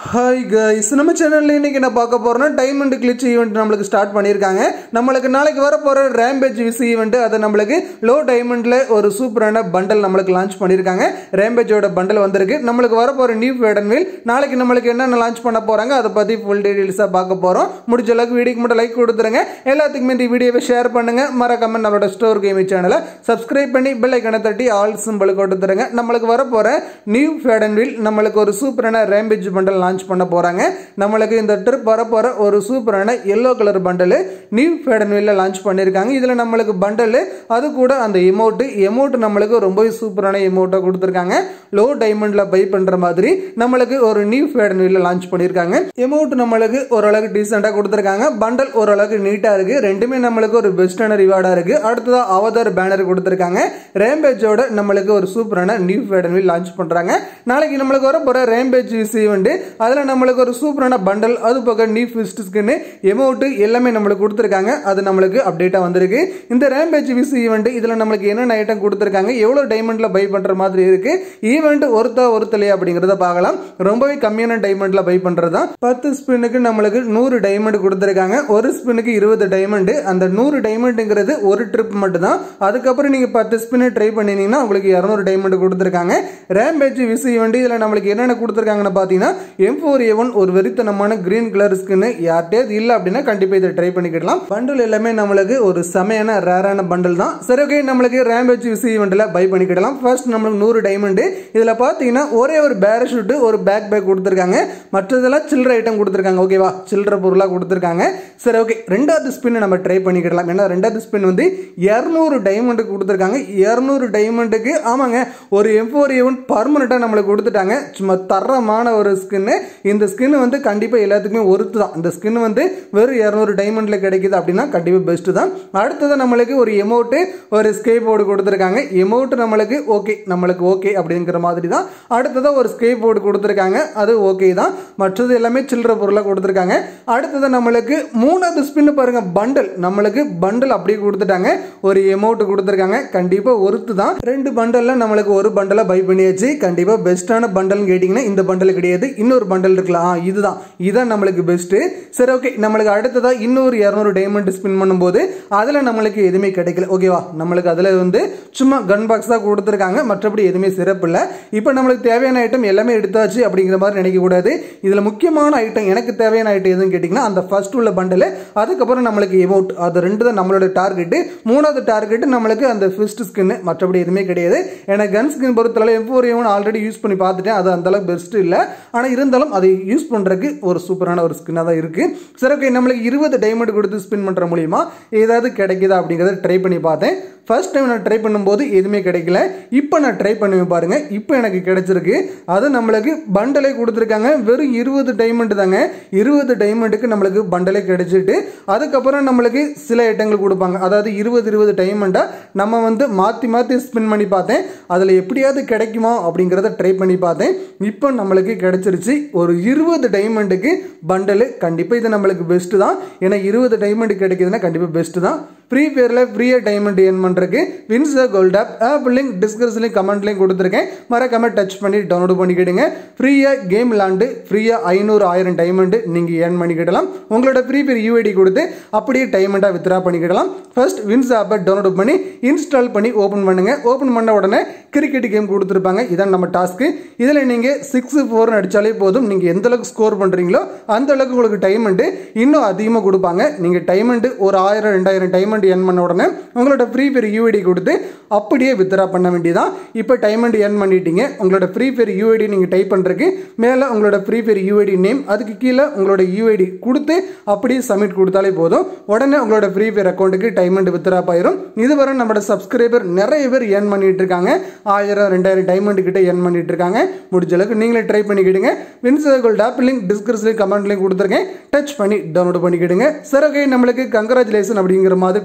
hi guys நம்ம சேனல்ல இன்னைக்கு என்ன பார்க்க போறோம்னா டைமண்ட் கிளிச் ஈவெண்ட் நம்மளுக்கு ஸ்டார்ட் பண்ணியிருக்காங்க நம்மளுக்கு நாளைக்கு வர போற ரேம்பேஜ் விசி ஈவெண்ட் அதை நம்மளுக்கு லோ டைமண்ட்ல ஒரு சூப்பரான பண்டல் நம்மளுக்கு லான்ச் பண்ணியிருக்காங்க ரேம்பேஜோட பண்டல் வந்திருக்கு நம்மளுக்கு வர போற நியூ வேடன்வில் நாளைக்கு நம்மளுக்கு என்னென்ன லான்ச் பண்ண போறாங்க அதை பத்தி ஃபுல் டீடைல்ஸா பார்க்க போறோம் முடிஞ்ச அளவுக்கு வீடியோக்கு மட்டும் லைக் கொடுத்துருங்க எல்லாத்துக்குமே இந்த வீடியோவை ஷேர் பண்ணுங்க மறக்காம நம்மளோட ஸ்டோர் கேமி சேனலை சப்ஸ்கிரைப் பண்ணி பெல் ஐக்கனை தட்டி ஆல் சிம்பிள் கொடுத்துருங்க நம்மளுக்கு வர போற நியூ ஃபேடன்வில் நம்மளுக்கு ஒரு சூப்பரான ரேம்பேஜ் பண்டல் லான்ச் பண்ண போறாங்க நம்மளுக்கு இந்த ட்ரிப் வர போற ஒரு சூப்பரான எல்லோ கலர் பண்டல் நியூ ஃபேடன்வில்ல லான்ச் பண்ணியிருக்காங்க இதுல நம்மளுக்கு பண்டல் அது கூட அந்த எமௌண்ட் எமௌண்ட் நம்மளுக்கு ரொம்பவே சூப்பரான எமௌண்ட்டை கொடுத்துருக்காங்க லோ டைமண்ட்ல பை பண்ற மாதிரி நம்மளுக்கு ஒரு நியூ ஃபேடன்வில்ல லான்ச் பண்ணியிருக்காங்க எமௌண்ட் நம்மளுக்கு ஓரளவுக்கு டீசெண்டாக கொடுத்துருக்காங்க பண்டல் ஓரளவுக்கு நீட்டாக இருக்கு ரெண்டுமே நம்மளுக்கு ஒரு பெஸ்டான ரிவார்டாக இருக்கு அடுத்ததாக அவதார் பேனர் கொடுத்துருக்காங்க ரேம்பேஜோட நம்மளுக்கு ஒரு சூப்பரான நியூ ஃபேடன்வில் லான்ச் பண்ணுறாங்க நாளைக்கு நம்மளுக்கு வர போகிற ரேம்பேஜ் ஈவெண்ட் அதில் நம்மளுக்கு ஒரு சூப்பரான பண்டல் அது போக நியூ ஃபிஸ்ட் ஸ்கின்னு எமௌண்ட் எல்லாமே நம்மளுக்கு கொடுத்துருக்காங்க அது நம்மளுக்கு அப்டேட்டாக வந்திருக்கு இந்த ரேம்பேஜ் விசி ஈவெண்ட் இதில் நம்மளுக்கு என்னென்ன ஐட்டம் கொடுத்துருக்காங்க எவ்வளோ டைமண்டில் பை பண்ணுற மாதிரி இருக்கு ஈவெண்ட் ஒருத்தா ஒருத்தலையா அப்படிங்கிறத பார்க்கலாம் ரொம்பவே கம்மியான டைமண்டில் பை பண்ணுறது தான் பத்து ஸ்பின்னுக்கு நம்மளுக்கு நூறு டைமண்ட் கொடுத்துருக்காங்க ஒரு ஸ்பின்னுக்கு இருபது டைமண்ட் அந்த நூறு டைமண்டுங்கிறது ஒரு ட்ரிப் மட்டும் தான் அதுக்கப்புறம் நீங்கள் பத்து ஸ்பின்னு ட்ரை பண்ணினீங்கன்னா உங்களுக்கு இரநூறு டைமண்ட் கொடுத்துருக்காங்க ரேம்பேஜ் விசி ஈவெண்ட் இதில் நம்மளுக்கு என்னென்ன கொடுத்துருக்காங்கன்னு பார்த்தீங்கன்னா எம் ஃபோர் ஏ ஒன் ஒரு வெறித்தனமான கிரீன் கலர் ஸ்கின்னு யார்கிட்டயாவது இல்லை அப்படின்னா கண்டிப்பாக இதை ட்ரை பண்ணிக்கிடலாம் பண்டில் எல்லாமே நம்மளுக்கு ஒரு செமையான ரேரான பண்டில் தான் சரி ஓகே நம்மளுக்கு ரேம்பேஜ் விசி ஈவெண்ட்டில் பை பண்ணிக்கிடலாம் ஃபர்ஸ்ட் நம்மளுக்கு நூறு டைமண்டு இதில் பார்த்தீங்கன்னா ஒரே ஒரு பேரஷூட்டு ஒரு பேக் பேக் கொடுத்துருக்காங்க மற்றதெல்லாம் சில்லற ஐட்டம் கொடுத்துருக்காங்க ஓகேவா சில்லற பொருளாக கொடுத்துருக்காங்க சரி ஓகே ரெண்டாவது ஸ்பின் நம்ம ட்ரை பண்ணிக்கிடலாம் ஏன்னா ரெண்டாவது ஸ்பின் வந்து இரநூறு டைமண்டு கொடுத்துருக்காங்க இரநூறு டைமண்டுக்கு ஆமாங்க ஒரு எம் ஃபோர் ஏவன் பர்மனெண்ட்டாக நம்மளுக்கு கொடுத்துட்டாங்க சும்மா தரமான ஒரு ஸ்கின்னு இந்த ஸ்கின் வந்து கண்டிப்பாக எல்லாத்துக்குமே ஒருத்து தான் இந்த ஸ்கின் வந்து வெறும் இரநூறு டைமண்டில் கிடைக்குது அப்படின்னா கண்டிப்பாக பெஸ்ட்டு தான் அடுத்தது நம்மளுக்கு ஒரு எமௌண்ட்டு ஒரு ஸ்கே போர்டு கொடுத்துருக்காங்க எமௌண்ட் நம்மளுக்கு ஓகே நம்மளுக்கு ஓகே அப்படிங்கிற மாதிரி தான் அடுத்ததாக ஒரு ஸ்கே போர்டு கொடுத்துருக்காங்க அது ஓகே தான் மற்றது எல்லாமே சில்லற பொருளாக கொடுத்துருக்காங்க அடுத்தது நம்மளுக்கு மூணாவது ஸ்பின்னு பாருங்க பண்டல் நம்மளுக்கு பண்டல் அப்படியே கொடுத்துட்டாங்க ஒரு எமௌண்ட் கொடுத்துருக்காங்க கண்டிப்பாக ஒருத்து தான் ரெண்டு பண்டலில் நம்மளுக்கு ஒரு பண்டலை பை பண்ணியாச்சு கண்டிப்பாக பெஸ்ட்டான பண்டல்னு கேட்டிங்கன்னா இந்த பண்டல் கிடையாது இன்னொரு பண்டல் இருக்கலாம் ஆ இதுதான் இதுதான் நம்மளுக்கு பெஸ்ட்டு சரி ஓகே நம்மளுக்கு அடுத்ததாக இன்னொரு இரநூறு டைமண்ட் ஸ்பின் பண்ணும்போது அதில் நம்மளுக்கு எதுவுமே கிடைக்கல ஓகேவா நம்மளுக்கு அதில் வந்து சும்மா கன் பாக்ஸ் தான் கொடுத்துருக்காங்க மற்றபடி எதுவுமே சிறப்பு இல்லை இப்போ நம்மளுக்கு தேவையான ஐட்டம் எல்லாமே எடுத்தாச்சு அப்படிங்கிற மாதிரி நினைக்கக்கூடாது இதில் முக்கியமான ஐட்டம் எனக்கு தேவையான ஐட்டம் எதுன்னு கேட்டிங்கன்னா அந்த ஃபர்ஸ்ட் உள்ள பண்டல் அதுக்கப்புறம் நம்மளுக்கு எமௌண்ட் அது ரெண்டு தான் நம்மளோட டார்கெட்டு மூணாவது டார்கெட் நம்மளுக்கு அந்த ஃபிஸ்ட் ஸ்கின் மற்றபடி எதுவுமே கிடையாது எனக்கு கன் ஸ்கின் பொறுத்தளவு எஃபோர் எவன் ஆல்ரெடி யூஸ் பண்ணி பார்த்துட்டேன் அது அந்த அளவுக்கு பெஸ்ட் இல்லை ஆனால் இருந்தாலும் அதை யூஸ் பண்ணுறதுக்கு ஒரு சூப்பரான ஒரு ஸ்கின்னாக தான் இருக்குது சரி ஓகே நம்மளுக்கு இருபது டைமண்ட் கொடுத்து ஸ்பின் பண்ணுற மூலியமா ஏதாவது கிடைக்குதா அப்படிங்கிறத ட்ரை பண்ணி பார்த்தேன் ஃபர்ஸ்ட் டைம் நான் ட்ரை பண்ணும்போது எதுவுமே கிடைக்கல இப்போ நான் ட்ரை பண்ணி பாருங்க இப்போ எனக்கு கிடைச்சிருக்கு அது நம்மளுக்கு பண்டலே கொடுத்துருக்காங்க வெறும் இருபது டைமண்ட் தாங்க இருபது டைமண்டுக்கு நம்மளுக்கு பண்டலே கிடைச்சிட்டு அதுக்கப்புறம் நம்மளுக்கு சில ஐட்டங்கள் கொடுப்பாங்க அதாவது இருபது இருபது டைமண்டை நம்ம வந்து மாற்றி மாற்றி ஸ்பின் பண்ணி பார்த்தேன் அதில் எப்படியாவது கிடைக்குமா அப்படிங்கிறத ட்ரை பண்ணி பார்த்தேன் இப்போ நம்மளுக்கு கிடைச்சிருச்சு ஒரு இருபது டைமண்டுக்கு பண்டலு கண்டிப்பாக இது நம்மளுக்கு பெஸ்ட்டு தான் ஏன்னா இருபது டைமண்ட் கிடைக்குதுன்னா கண்டிப்பாக பெஸ்ட்டு தான் ஃப்ரீ ஃபயரில் ஃப்ரீயாக டைமண்ட் ஏர்ன் பண்ணுறதுக்கு WinZO Gold app app link டிஸ்கிரிப்ஷன்லையும் கமெண்ட்லையும் கொடுத்துருக்கேன் மறக்காம டச் பண்ணி டவுன்லோட் பண்ணிக்கிடுங்க ஃப்ரீயாக கேம் விளாண்டு ஃப்ரீயாக ஐநூறு ஆயிரம் டைமண்ட் நீங்கள் ஏர்ன் பண்ணிக்கிடலாம் உங்களோட ஃப்ரீ ஃபயர் யூஐடி கொடுத்து அப்படியே டைமண்டாக வித்ரா பண்ணிக்கிடலாம் ஃபர்ஸ்ட் வின்ஸ் ஆப்பை டவுன்லோட் பண்ணி இன்ஸ்டால் பண்ணி ஓப்பன் பண்ணுங்கள் ஓப்பன் பண்ண உடனே கிரிக்கெட் கேம் கொடுத்துருப்பாங்க இதான் நம்ம டாஸ்க்கு இதில் நீங்கள் சிக்ஸ் ஃபோர்னு அடித்தாலே போதும் நீங்கள் எந்த அளவுக்கு ஸ்கோர் பண்ணுறீங்களோ அந்த அளவுக்கு உங்களுக்கு டைமண்ட் இன்னும் அதிகமாக கொடுப்பாங்க நீங்கள் டைமண்ட் ஒரு ஆயிரம் ரெண்டாயிரம் டைமண்ட் எர்ன் பண்ண உடனே உங்களோட ஃப்ரீ ஃபயர் யூஐடி கொடுத்து அப்படியே வித்ரா பண்ண வேண்டியதான் இப்போ டைமண்ட் எர்ன் பண்ணிட்டீங்க உங்களோட ஃப்ரீ ஃபயர் யூஐடி நீங்கள் டைப் பண்ணுறதுக்கு மேலே உங்களோட ஃப்ரீ ஃபயர் யூஐடி நேம் அதுக்கு கீழே உங்களோட யூஐடி கொடுத்து அப்படியே சப்மிட் கொடுத்தாலே போதும் உடனே உங்களோட ஃப்ரீ ஃபயர் அக்கௌண்ட்டுக்கு டைமண்ட் வித்ரா ஆயிரும் இதுவரை நம்மளோட சப்ஸ்கிரைபர் நிறைய பேர் ஏர்ன் பண்ணிட்டு இருக்காங்க ஆயிரம் ரெண்டாயிரம் டைமண்ட் கிட்ட ஏர்ன் பண்ணிட்டு இருக்காங்க முடிஞ்ச அளவுக்கு நீங்களே ட்ரை பண்ணிக்கிடுங்க வின்சர்கோல்ட் ஆப் லிங்க் டிஸ்கிரிப்ஷன்லையும் கமெண்ட்லையும் கொடுத்துருக்கேன் டச் பண்ணி டவுன்லோட் பண்ணிக்கிடுங்க சரி ஓகே நம்மளுக்கு கங்க்ராச்சுலேஷன் அப்படிங்கிற மாதிரி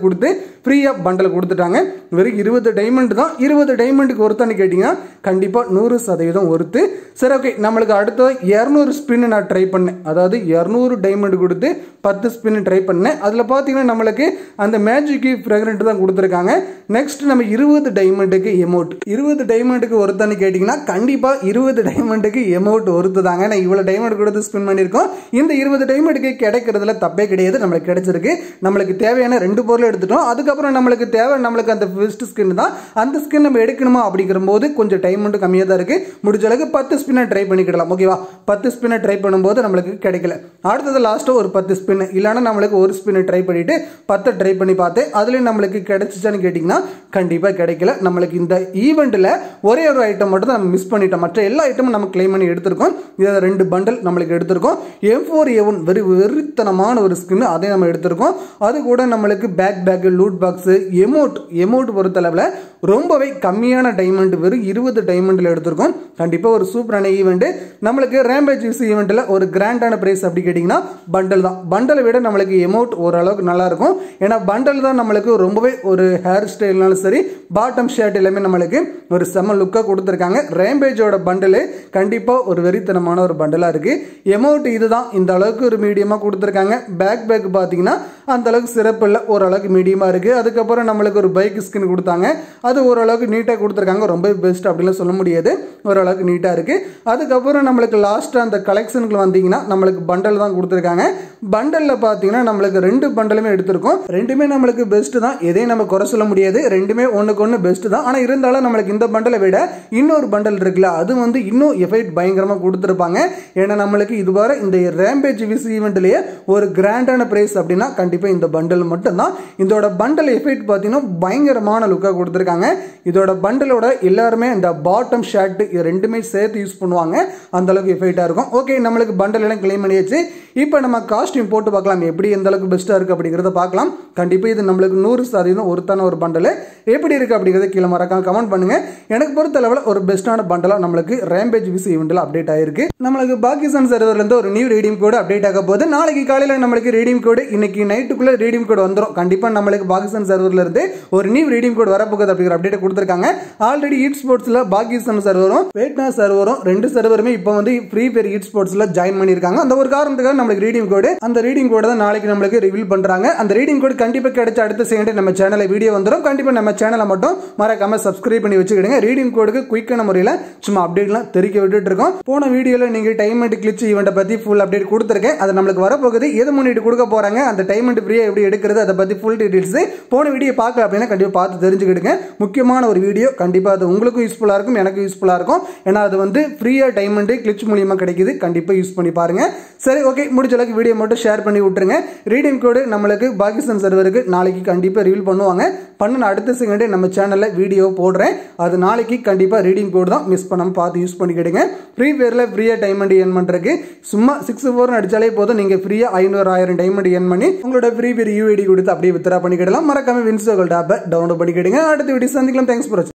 கொடுத்து ஃப்ரீயாக பண்டல் கொடுத்துட்டாங்க வெறும் இருபது டைமண்ட் தான் இருபது டைமண்டுக்கு ஒருத்தான்னு கேட்டிங்கன்னா கண்டிப்பாக நூறு சதவீதம் ஒருத்து சரி ஓகே நம்மளுக்கு அடுத்த இரநூறு ஸ்பின்னு நான் ட்ரை பண்ணேன் அதாவது இரநூறு டைமண்ட் கொடுத்து பத்து ஸ்பின்னு ட்ரை பண்ணேன் அதில் பார்த்தீங்கன்னா நம்மளுக்கு அந்த மேஜிக்கு ஃப்ரெக்ரெண்ட் தான் கொடுத்துருக்காங்க நெக்ஸ்ட் நம்ம இருபது டைமண்டுக்கு எமௌண்ட் இருபது டைமண்டுக்கு ஒருத்தான்னு கேட்டிங்கன்னா கண்டிப்பாக இருபது டைமண்டுக்கு எமௌண்ட் ஒருத்து தாங்க நான் இவ்வளோ டைமண்ட் கொடுத்து ஸ்பின் பண்ணியிருக்கோம் இந்த இருபது டைமண்டுக்கு கிடைக்கிறதுல தப்பே கிடையாது நம்மளுக்கு கிடைச்சிருக்கு நம்மளுக்கு தேவையான ரெண்டு பொருள் எடுத்துட்டோம் அதுக்கப்புறம் நம்மளுக்கு தேவை நம்மளுக்கு அந்த ஃபர்ஸ்ட் ஸ்கின் தான் அந்த ஸ்கின் நம்ம எடுக்கணுமா அப்படிங்கிற போது கொஞ்சம் டைம் மட்டும் கம்மியாக தான் இருக்குது முடிஞ்ச அளவுக்கு பத்து ஸ்பின்னை ட்ரை பண்ணிக்கிடலாம் ஓகேவா பத்து ஸ்பின்னை ட்ரை பண்ணும்போது நம்மளுக்கு கிடைக்கல அடுத்தது லாஸ்ட்டாக ஒரு பத்து ஸ்பின் இல்லைன்னா நம்மளுக்கு ஒரு ஸ்பின்னை ட்ரை பண்ணிட்டு பத்தை ட்ரை பண்ணி பார்த்தேன் அதுலேயும் நம்மளுக்கு கிடைச்சிச்சான்னு கேட்டிங்கன்னா கண்டிப்பாக கிடைக்கல நம்மளுக்கு இந்த ஈவெண்ட்டில் ஒரே ஒரு ஐட்டம் மட்டும் தான் நம்ம மிஸ் பண்ணிட்டோம் மற்ற எல்லா ஐட்டமும் நம்ம கிளைம் பண்ணி எடுத்திருக்கோம் இதில் ரெண்டு பண்டல் நம்மளுக்கு எடுத்திருக்கோம் எம் ஃபோர் ஏ ஒன் வெறி வெறித்தனமான ஒரு ஸ்கின் அதை நம்ம எடுத்திருக்கோம் அது கூட நம்மளுக்கு pack pack loot box amount amount பொறுத்தளவில் ரொம்பவே கம்மியான டைமண்ட் வெறும் இருபது டைமண்டில் எடுத்திருக்கோம் கண்டிப்பாக ஒரு சூப்பரான ஈவெண்ட்டு நம்மளுக்கு ரேம்பேஜ் யூஸ் ஈவெண்ட்டில் ஒரு கிராண்டான ப்ரைஸ் அப்படி கேட்டிங்கன்னா பண்டல் தான் பண்டலை விட நம்மளுக்கு எமௌண்ட் ஓரளவுக்கு நல்லா இருக்கும் ஏன்னா பண்டல் தான் நம்மளுக்கு ரொம்பவே ஒரு ஹேர் ஸ்டைல்னாலும் சரி பாட்டம் ஷர்ட் எல்லாமே நம்மளுக்கு ஒரு செம்ம லுக்காக கொடுத்துருக்காங்க ரேம்பேஜோட பண்டலு கண்டிப்பாக ஒரு வெறித்தனமான ஒரு பண்டலாக இருக்குது எமௌண்ட் இதுதான் இந்த அளவுக்கு ஒரு மீடியமாக கொடுத்துருக்காங்க பேக் பேக் பார்த்தீங்கன்னா அந்த அளவுக்கு சிறப்பு இல்லை ஓரளவுக்கு மீடியமாக இருக்குது அதுக்கப்புறம் நம்மளுக்கு ஒரு பைக் ஸ்கின் கொடுத்தாங்க அது ஓரளவுக்கு நீட்டாக கொடுத்துருக்காங்க ரொம்ப பெஸ்ட் அப்படிலாம் சொல்ல முடியாது ஓரளவுக்கு நீட்டாக இருக்குது அதுக்கப்புறம் நம்மளுக்கு லாஸ்ட்டாக அந்த கலெக்ஷனுக்கு வந்தீங்கன்னா நம்மளுக்கு பண்டல் தான் கொடுத்துருக்காங்க பண்டலில் பார்த்தீங்கன்னா நம்மளுக்கு ரெண்டு பண்டலுமே எடுத்திருக்கோம் ரெண்டுமே நம்மளுக்கு பெஸ்ட்டு தான் எதையும் நம்ம குறை சொல்ல முடியாது ரெண்டுமே ஒன்றுக்கு ஒன்று பெஸ்ட்டு தான் ஆனால் இருந்தாலும் நம்மளுக்கு இந்த பண்டலை விட இன்னொரு பண்டல் இருக்குல்ல அது வந்து இன்னும் எஃபெக்ட் பயங்கரமாக கொடுத்துருப்பாங்க ஏன்னா நம்மளுக்கு இதுவரை இந்த ரேம்பேஜ் விஸ் ஈவெண்ட்லேயே ஒரு கிராண்டான ப்ரைஸ் அப்படின்னா கண்டிப்பாக இந்த பண்டல் மட்டும்தான் இதோட பண்டல் எஃபெக்ட் பார்த்தீங்கன்னா பயங்கரமான லுக்காக கொடுத்துருக்காங்க இதோட பண்டலோட எல்லாருமே இந்த பாட்டம் ஷர்ட் இது ரெண்டுமே சேர்த்து யூஸ் பண்ணுவாங்க அந்த அளவுக்கு எஃபெக்டாக இருக்கும் ஓகே நம்மளுக்கு பண்டல் எல்லாம் கிளைம் பண்ணியாச்சு இப்போ நம்ம காஸ்டியூம் போட்டு பார்க்கலாம் எப்படி எந்த அளவுக்கு பெஸ்ட்டாக இருக்குது அப்படிங்கிறத பார்க்கலாம் கண்டிப்பாக இது நம்மளுக்கு நூறு சதவீதம் ஒருத்தான ஒரு பண்டல் எப்படி இருக்குது அப்படிங்கிறத கீழே மறக்காம கமெண்ட் பண்ணுங்கள் எனக்கு பொறுத்த அளவில் ஒரு பெஸ்ட்டான பண்டலாக நம்மளுக்கு ரேம்பேஜ் விஸ் ஈவெண்ட்டில் அப்டேட் ஆயிருக்கு நம்மளுக்கு பாகிஸ்தான் சர்வர்லேருந்து ஒரு நியூ ரீடிங் கோடு அப்டேட் ஆக போகுது நாளைக்கு காலையில் நம்மளுக்கு ரீடிங் கோடு இன்னைக்கு நைட்டுக்குள்ளே ரீடிங் கோடு வந்துடும் கண்டிப்பாக நம்மளுக்கு பாகிஸ்தான் சர்வர்ல இருந்து ஒரு நியூ ரீடிங் கோடு வரப்போகுது அப்படிங்கிற அப்டேட் கொடுத்துருக்காங்க ஆல்ரெடி ஈட் ஸ்போர்ட்ஸில் பாகிஸ்தான் சர்வரும் வேட்னா சர்வரும் ரெண்டு சர்வருமே இப்போ வந்து ஃப்ரீ ஃபயர் ஈட் ஸ்போர்ட்ஸில் ஜாயின் பண்ணியிருக்காங்க அந்த ஒரு காரணத்துக்காக நம்மளுக்கு ரீடிங் கோடு அந்த ரீடிங் கோடு தான் நாளைக்கு நம்மளுக்கு ரிவீல் பண்ணுறாங்க அந்த ரீடிங் கோடு கண்டிப்பாக கிடைச்ச அடுத்த செகண்ட் நம்ம சேனலில் வீடியோ வந்துடும் கண்டிப்பாக நம்ம சேனலை மட்டும் மறக்காம சப்ஸ்கிரைப் பண்ணி வச்சுக்கிடுங்க ரீடிங் கோடுக்கு குயிக்கான முறையில் சும்மா அப்டேட்லாம் தெரிவிக்க விட்டுட்டு இருக்கோம் போன வீடியோவில் நீங்கள் டைம் அண்ட் கிளிச் ஈவெண்ட்டை பற்றி ஃபுல் அப்டேட் கொடுத்துருக்கேன் அது நம்மளுக்கு வரப்போகுது எது முன்னிட்டு கொடுக்க போகிறாங்க அந்த டைம் அண்ட் ஃப்ரீயாக எப்படி எடுக்கிறது அதை பற்றி ஃபுல் டீட்டெயில்ஸ் போன வீடியோ பார்க்கல அப்படின்னா கண்டிப்பாக பார்த்து தெரிஞ்சுக்கிடுங்க முக்கியமான ஒரு வீடியோ கண்டிப்பாக அது உங்களுக்கும் யூஸ்ஃபுல்லாக இருக்கும் எனக்கும் யூஸ்ஃபுல்லாக இருக்கும் ஏன்னா அது வந்து ஃப்ரீயாக டைம் அண்ட் கிளிச் மூலியமாக கிடைக்குது கண்டிப்பாக யூஸ் பண்ணி பாருங்க சரி ஓகே முடிஞ்ச அளவுக்கு வீடியோ மட்டும் ஷேர் பண்ணி விட்டுருங்க ரீடிங் கோடு நம்மளுக்கு பாகிஸ்தான் சர்வருக்கு நாளைக்கு கண்டிப்பாக ரிவீல் பண்ணுவாங்க பண்ணின அடுத்த செகண்டே நம்ம சேனலில் வீடியோ போடுறேன் அது நாளைக்கு கண்டிப்பாக ரீடிங் கோடு தான் மிஸ் பண்ணாமல் பார்த்து யூஸ் பண்ணிக்கிடுங்க ஃப்ரீ ஃபயரில் ஃப்ரீயாக டைமண்ட் ஏர்ன் பண்ணுறதுக்கு சும்மா சிக்ஸ் ஃபோர்னு அடிச்சாலே போதும் நீங்கள் ஃப்ரீயாக ஐநூறு ஆயிரம் டைமண்ட் ஏர்ன் பண்ணி உங்களோட ஃப்ரீ ஃபயர் யூஐடி கொடுத்து அப்படியே வித்ரா பண்ணிக்கிடலாம் மறக்காம வின்சோகல் டேப்பை டவுன்லோட் பண்ணிக்கிடுங்க அடுத்த வீடியோ சந்திக்கலாம் தேங்க்ஸ் ஃபார்